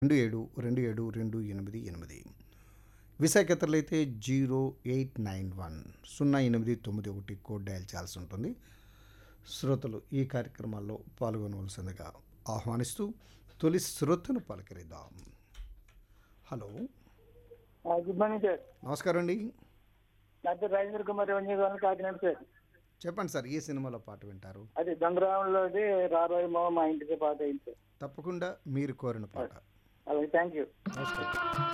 రెండు ఏడు రెండు ఏడు రెండు ఎనిమిది ఎనిమిది విశాఖతలు అయితే జీరో ఎయిట్ నైన్ వన్ సున్నా ఎనిమిది తొమ్మిది ఒకటి కోడ్ డయల్ చేయాల్సి ఉంటుంది శ్రోతలు ఈ కార్యక్రమాల్లో పాల్గొనవలసిందిగా ఆహ్వానిస్తూ తొలి శ్రోతను పలకరిద్దాం హలో గుడ్ మార్నింగ్ సార్ నమస్కారం అండి నా పేరు Rajendra Kumar revenue colony Kakinada sir చెప్పండి సార్ ఏ సినిమాలో పాట వింటారు అది దొంగరాములోది రారోయ్ మావ మా ఇంటికి పాత అయింది సార్ తప్పకుండా మీరు కోరిన పాట అలాగే థ్యాంక్ యూ నమస్కారం